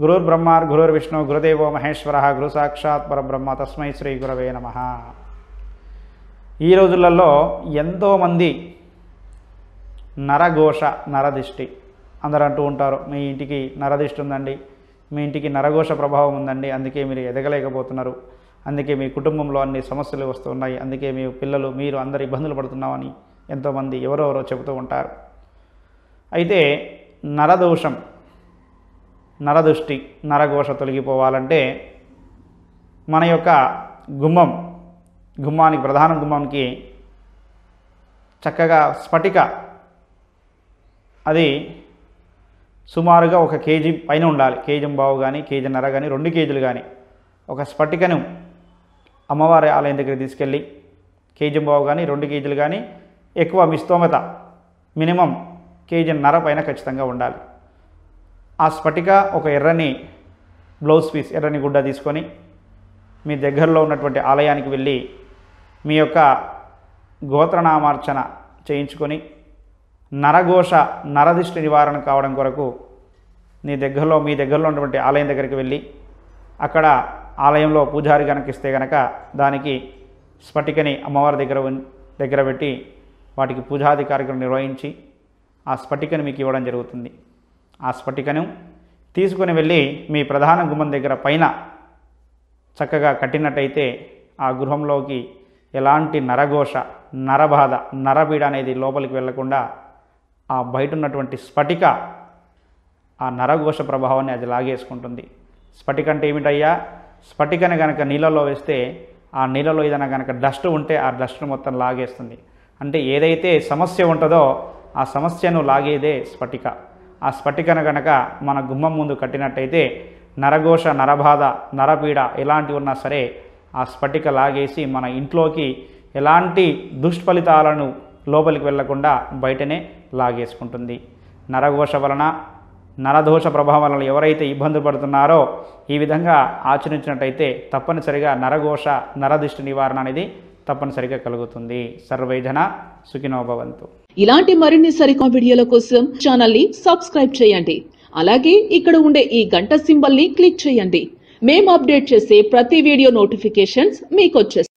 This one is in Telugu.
గురుర్ బ్రహ్మ గురుర్ విష్ణు గురుదేవో మహేశ్వర గురు సాక్షాత్ పరబ్రహ్మ తస్మై శ్రీ గురవే నమ ఈ రోజులలో ఎంతోమంది నరఘోష నరదిష్టి అందరూ అంటూ ఉంటారు మీ ఇంటికి నరదిష్టి ఉందండి మీ ఇంటికి నరఘోష ప్రభావం ఉందండి అందుకే మీరు ఎదగలేకపోతున్నారు అందుకే మీ కుటుంబంలో అన్ని సమస్యలు వస్తున్నాయి అందుకే మీ పిల్లలు మీరు అందరు ఇబ్బందులు పడుతున్నామని ఎంతోమంది ఎవరెవరో చెబుతూ ఉంటారు అయితే నరదోషం నరదృష్టి నరఘోష తొలగిపోవాలంటే మన యొక్క గుమ్మం గుమ్మానికి ప్రధాన గుమ్మంకి చక్కగా స్ఫటిక అది సుమారుగా ఒక కేజీ పైన ఉండాలి కేజీ బావు కానీ కేజీ నర కానీ రెండు కేజీలు కానీ ఒక స్ఫటికను అమ్మవారి ఆలయం దగ్గర తీసుకెళ్ళి కేజీ బావు కానీ రెండు కేజీలు కానీ ఎక్కువ మీ స్తోమత మినిమం కేజీ నర పైన ఖచ్చితంగా ఉండాలి ఆ స్ఫటిక ఒక ఎర్రని బ్లౌజ్ పీస్ ఎర్రని గుడ్డ తీసుకొని మీ దగ్గరలో ఉన్నటువంటి ఆలయానికి వెళ్ళి మీ యొక్క గోత్రనామార్చన చేయించుకొని నరఘోష నరదిష్టి నివారణ కావడం కొరకు నీ దగ్గరలో మీ దగ్గరలో ఉన్నటువంటి ఆలయం దగ్గరికి వెళ్ళి అక్కడ ఆలయంలో పూజారి కనుక ఇస్తే కనుక దానికి స్ఫటికని అమ్మవారి దగ్గర ఉన్- దగ్గర పెట్టి వాటికి పూజాది కార్యక్రమం నిర్వహించి ఆ స్ఫటికను మీకు ఇవ్వడం జరుగుతుంది ఆ స్ఫటికను తీసుకొని వెళ్ళి మీ ప్రధాన గుమ్మం దగ్గర పైన చక్కగా కట్టినట్టయితే ఆ గృహంలోకి ఎలాంటి నరఘోష నరబాధ నరపీడ అనేది లోపలికి వెళ్లకుండా ఆ బయట ఉన్నటువంటి స్ఫటిక ఆ నరఘోష ప్రభావాన్ని అది లాగేసుకుంటుంది స్ఫటిక అంటే ఏమిటయ్యా స్ఫటికని కనుక నీళ్ళలో వేస్తే ఆ నీళ్ళలో ఏదైనా కనుక డస్ట్ ఉంటే ఆ డస్ట్ మొత్తం లాగేస్తుంది అంటే ఏదైతే సమస్య ఉంటుందో ఆ సమస్యను లాగేదే స్ఫటిక ఆ స్ఫటికను కనుక మన గుమ్మం ముందు కట్టినట్టయితే నరఘోష నరబాధ నరపీడ ఎలాంటివి ఉన్నా సరే ఆ స్ఫటిక లాగేసి మన ఇంట్లోకి ఎలాంటి దుష్ఫలితాలను లోపలికి వెళ్లకుండా బయటనే లాగేసుకుంటుంది నరఘోష వలన నరదోష ప్రభావం వలన ఎవరైతే ఇబ్బందులు పడుతున్నారో ఈ విధంగా ఆచరించినట్టయితే తప్పనిసరిగా నరఘోష నరదిష్టి నివారణ అనేది తప్పనిసరిగా కలుగుతుంది సర్వైజన సుఖినోభవంతు ఇలాంటి మరిన్ని సరికొత్త వీడియోల కోసం ఛానల్ ని సబ్స్క్రైబ్ చేయండి అలాగే ఇక్కడ ఉండే ఈ గంట సింబల్ ని క్లిక్ చేయండి మేము అప్డేట్ చేసే ప్రతి వీడియో నోటిఫికేషన్స్ మీకు